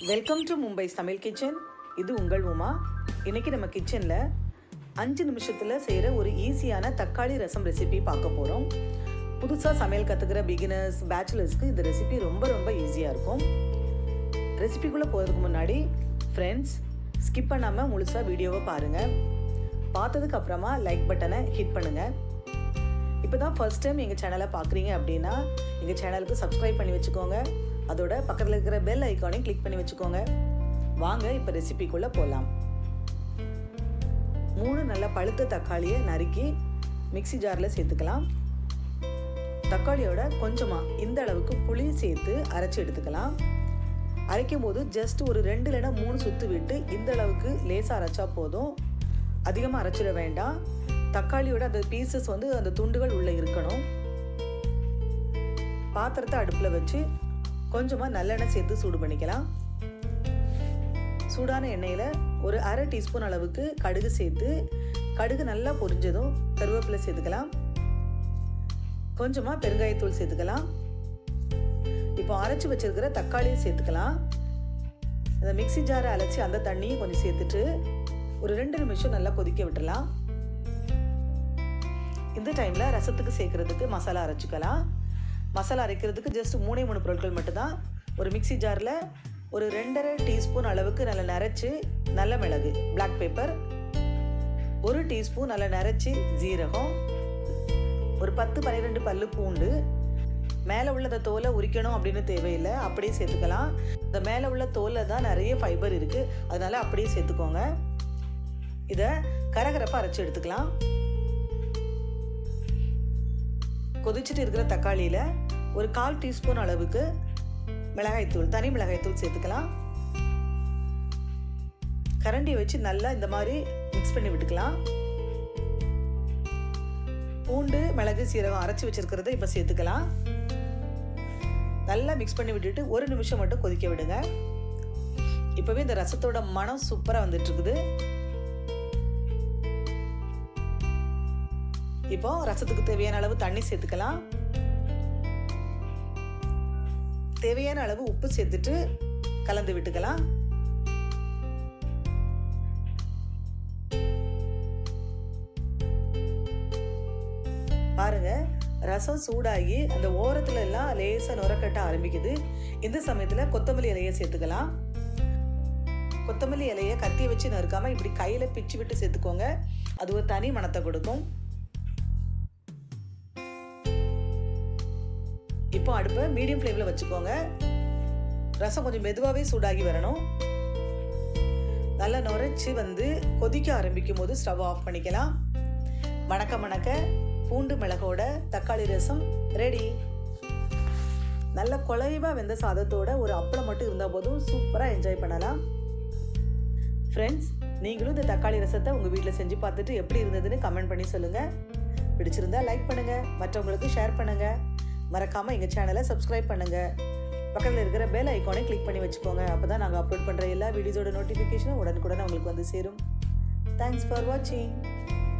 welcome to Mumbai சமையல் kitchen இது உங்கள் உமா இன்னைக்கு நம்ம கிச்சனில் அஞ்சு நிமிஷத்தில் செய்கிற ஒரு ஈஸியான தக்காளி ரசம் ரெசிபி பார்க்க போகிறோம் புதுசாக சமையல் கற்றுக்கிற பிகினர்ஸ் பேச்சுலர்ஸ்க்கு இந்த ரெசிபி ரொம்ப ரொம்ப ஈஸியாக இருக்கும் ரெசிபிக்குள்ளே போகிறதுக்கு முன்னாடி ஃப்ரெண்ட்ஸ் ஸ்கிப் பண்ணாமல் முழுசாக வீடியோவை பாருங்கள் பார்த்ததுக்கு அப்புறமா லைக் பட்டனை ஹிட் பண்ணுங்கள் இப்போ தான் ஃபர்ஸ்ட் டைம் எங்கள் சேனலை பார்க்குறீங்க அப்படின்னா எங்கள் சேனலுக்கு சப்ஸ்கிரைப் பண்ணி வச்சுக்கோங்க அதோட பக்கத்தில் இருக்கிற பெல் ஐக்கானையும் கிளிக் பண்ணி வச்சுக்கோங்க வாங்க இப்போ ரெசிபிக்குள்ளே போகலாம் மூணு நல்ல பழுத்த தக்காளியை நறுக்கி மிக்ஸி ஜாரில் சேர்த்துக்கலாம் தக்காளியோட கொஞ்சமாக இந்த அளவுக்கு புளி சேர்த்து அரைச்சி எடுத்துக்கலாம் அரைக்கும் போது ஜஸ்ட் ஒரு ரெண்டு இல்லைன்னா மூணு சுற்று விட்டு இந்த அளவுக்கு லேசாக அரைச்சா போதும் அதிகமாக அரைச்சிட வேண்டாம் தக்காளியோட அந்த பீசஸ் வந்து அந்த துண்டுகள் உள்ளே இருக்கணும் பாத்திரத்தை அடுப்பில் வச்சு கொஞ்சமாக நல்லெண்ணெய் சேர்த்து சூடு பண்ணிக்கலாம் சூடான எண்ணெயில் ஒரு அரை டீஸ்பூன் அளவுக்கு கடுகு சேர்த்து கடுகு நல்லா பொரிஞ்சதும் கருவேப்பிலை சேர்த்துக்கலாம் கொஞ்சமாக பெருங்காயத்தூள் சேர்த்துக்கலாம் இப்போ அரைச்சி வச்சிருக்கிற தக்காளியை சேர்த்துக்கலாம் அந்த மிக்சி ஜாரை அரைச்சி அந்த தண்ணியும் கொஞ்சம் சேர்த்துட்டு ஒரு ரெண்டு நிமிஷம் நல்லா கொதிக்க விட்டுலாம் இந்த டைமில் ரசத்துக்கு சேர்க்குறதுக்கு மசாலா அரைச்சிக்கலாம் மசாலா அரைக்கிறதுக்கு ஜஸ்ட் மூணே மூணு பொருட்கள் மட்டும்தான் ஒரு மிக்சி ஜாரில் ஒரு ரெண்டரை டீஸ்பூன் அளவுக்கு நல்லா நரைச்சி நல்ல மிளகு பிளாக் பேப்பர் ஒரு டீஸ்பூன் நல்லா நரைச்சி ஜீரகம் ஒரு பத்து பன்னிரெண்டு பல்லு பூண்டு மேலே உள்ள அந்த தோலை உரிக்கணும் அப்படின்னு தேவையில்லை அப்படியே சேர்த்துக்கலாம் இந்த மேலே உள்ள தோலில் தான் நிறைய ஃபைபர் இருக்குது அதனால அப்படியே சேர்த்துக்கோங்க இதை கரகரப்பாக அரைச்சி எடுத்துக்கலாம் கொதிச்சுட்டு இருக்கிற தக்காளியில் ஒரு கால் டீஸ்பூன் அளவுக்கு மிளகாய்த்தூள் தனி மிளகாய்த்தூள் சேர்த்துக்கலாம் கரண்டி வச்சு நல்லா இந்த மாதிரி மிக்ஸ் பண்ணி விட்டுக்கலாம் பூண்டு மிளகு சீரகம் அரைச்சி வச்சிருக்கிறத இப்போ சேர்த்துக்கலாம் நல்லா மிக்ஸ் பண்ணி விட்டுட்டு ஒரு நிமிஷம் மட்டும் கொதிக்க விடுங்க இப்போவே இந்த ரசத்தோட மனம் சூப்பராக வந்துட்டு இருக்குது இப்போ ரசத்துக்கு தேவையான அளவு தண்ணி சேர்த்துக்கலாம் தேவையான அளவு உப்பு சேர்த்துட்டு கலந்து விட்டுக்கலாம் பாருங்க ரசம் சூடாகி அந்த ஓரத்துல எல்லாம் லேசா நுரக்கட்ட ஆரம்பிக்குது இந்த சமயத்துல கொத்தமல்லி இலையை சேர்த்துக்கலாம் கொத்தமல்லி இலையை கத்தி வச்சு நறுக்காம இப்படி கையில பிச்சு விட்டு சேர்த்துக்கோங்க அது ஒரு தனி மணத்தை கொடுக்கும் இப்போ அடுப்பை மீடியம் ஃப்ளேமில் வச்சுக்கோங்க ரசம் கொஞ்சம் மெதுவாகவே சூடாகி வரணும் நல்லா நுரைச்சி வந்து கொதிக்க ஆரம்பிக்கும் போது ஸ்டவ் ஆஃப் பண்ணிக்கலாம் மணக்க மணக்க பூண்டு மிளகோட தக்காளி ரசம் ரெடி நல்ல குலைவாக வெந்த சாதத்தோட ஒரு அப்பளம் மட்டும் இருந்தால் போதும் சூப்பராக என்ஜாய் பண்ணலாம் ஃப்ரெண்ட்ஸ் நீங்களும் இந்த தக்காளி ரசத்தை உங்கள் வீட்டில் செஞ்சு பார்த்துட்டு எப்படி இருந்ததுன்னு கமெண்ட் பண்ணி சொல்லுங்கள் பிடிச்சிருந்தா லைக் பண்ணுங்கள் மற்றவங்களுக்கு ஷேர் பண்ணுங்கள் மறக்காமல் எங்கள் சேனலை சப்ஸ்கிரைப் பண்ணுங்கள் பக்கத்தில் இருக்கிற பெல் ஐக்கானை கிளிக் பண்ணி வச்சுக்கோங்க அப்போ தான் நாங்கள் அப்லோட் பண்ணுற எல்லா வீடியோஸோட நோட்டிஃபிகேஷனும் உடனுக்குடன் உங்களுக்கு வந்து சேரும் தேங்க்ஸ் ஃபார் வாட்சிங்